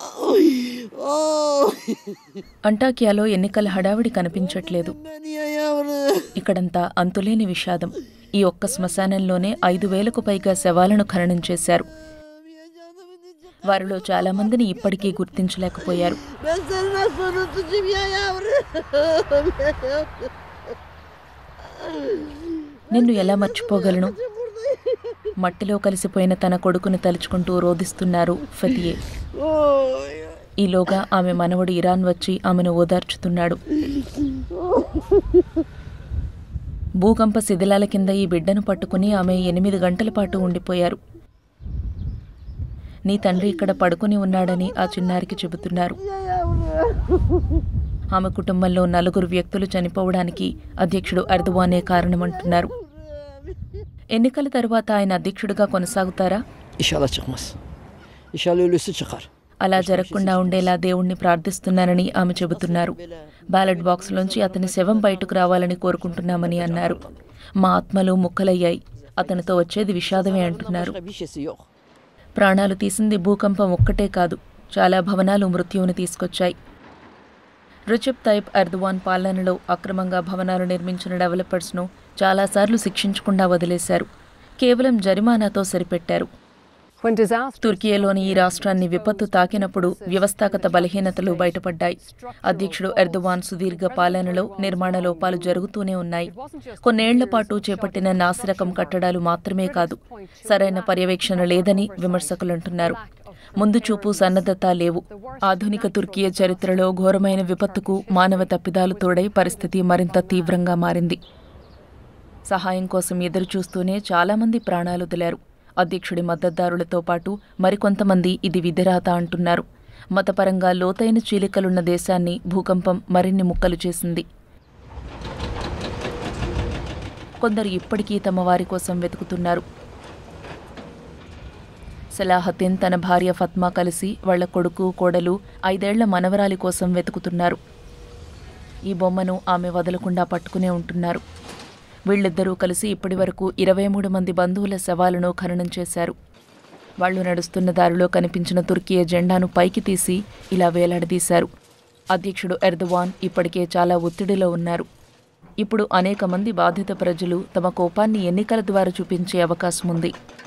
అంటాకియాలో ఎన్నికల హడావిడి కనిపించట్లేదు ఇక్కడంతా అంతులేని విషాదం ఈ ఒక్క శ్మశానంలోనే ఐదు వేలకు పైగా శవాలను ఖననం చేశారు వారిలో చాలా మందిని ఇప్పటికీ గుర్తించలేకపోయారు నిన్ను ఎలా మర్చిపోగలను మట్టిలో కలిసిపోయిన తన కొడుకును తలుచుకుంటూ రోదిస్తున్నారు ఫతియే ఈలోగా ఆమె మనవడు ఇరాన్ వచ్చి ఆమెను ఓదార్చుతున్నాడు భూకంప శిథిలాల కింద ఈ బిడ్డను పట్టుకుని ఆమె ఎనిమిది గంటల పాటు ఉండిపోయారు నీ తండ్రి ఇక్కడ పడుకుని ఉన్నాడని ఆ చిన్నారికి చెబుతున్నారు ఆమె కుటుంబంలో నలుగురు వ్యక్తులు చనిపోవడానికి అధ్యక్షుడు అర్దువానే కారణమంటున్నారు ఎన్నికల తరువాత ఆయన అధ్యక్షుడిగా కొనసాగుతారా İnşallah çıkmaz. İnşallah ölüsü çıkar. అలా జరగకుండా ఉండేలా దేవుణ్ణి ప్రార్థిస్తున్నానని ఆమె చెబుతున్నారు బ్యాలెట్ బాక్స్లోంచి అతని శవం బయటకు రావాలని కోరుకుంటున్నామని అన్నారు మా ఆత్మలు ముక్కలయ్యాయి అతనితో వచ్చేది విషాదమే అంటున్నారు Başka bir şeysi yok. ప్రాణాలు తీసింది భూకంపం ఒక్కటే కాదు చాలా భవనాలు మృత్యువును తీసుకొచ్చాయి రిచెప్ తైప్ అర్దువాన్ పాలనలో అక్రమంగా భవనాలు నిర్మించిన డెవలపర్స్ను చాలాసార్లు శిక్షించకుండా వదిలేశారు కేవలం జరిమానాతో సరిపెట్టారు When disaster తుర్కియేలోని ఈ రాష్ట్రాన్ని విపత్తు తాకినప్పుడు వ్యవస్థాగత బలహీనతలు బయటపడ్డాయి అధ్యక్షుడు ఎర్దవాన్ సుదీర్ఘ పాలనలో నిర్మాణ లోపాలు జరుగుతూనే ఉన్నాయి కొన్నేళ్ల పాటు చేపట్టిన నాసిరకం కట్టడాలు మాత్రమే కాదు సరైన పర్యవేక్షణ లేదని విమర్శకులు అంటున్నారు ముందు చూపు సన్నద్ధత లేవు ఆధునిక తుర్కియ చరిత్రలో ఘోరమైన విపత్తుకు మానవ తప్పిదాలు తోడై పరిస్థితి మరింత తీవ్రంగా మారింది సహాయం కోసం ఎదురుచూస్తూనే చాలామంది ప్రాణాలు వదిలారు అధ్యక్షుడి మద్దతుదారులతో పాటు మరికొంతమంది ఇది విధిరాత అంటున్నారు మతపరంగా లోతైన చీలికలున్న దేశాన్ని భూకంపం మరిన్ని ముక్కలు చేసింది కొందరు ఇప్పటికీ తమ వారి కోసం వెతుకుతున్నారు సలాహద్దీన్ తన భార్య ఫత్మా కలిసి వాళ్ళ కొడుకు కోడలు ఐదేళ్ల మనవరాలి కోసం వెతుకుతున్నారు ఈ బొమ్మను ఆమె వదలకుండా పట్టుకునే ఉంటున్నారు వీళ్ళిద్దరూ కలిసి ఇప్పటివరకు ఇరవై మూడు మంది బంధువుల శవాలను ఖననం చేశారు వాళ్ళు నడుస్తున్న దారిలో కనిపించిన తుర్కీ జెండాను పైకి తీసి ఇలా వేలాడదీశారు అధ్యక్షుడు ఎర్దవాన్ ఇప్పటికే చాలా ఒత్తిడిలో ఉన్నారు ఇప్పుడు అనేక మంది బాధిత ప్రజలు తమ కోపాన్ని ఎన్నికల ద్వారా చూపించే అవకాశం ఉంది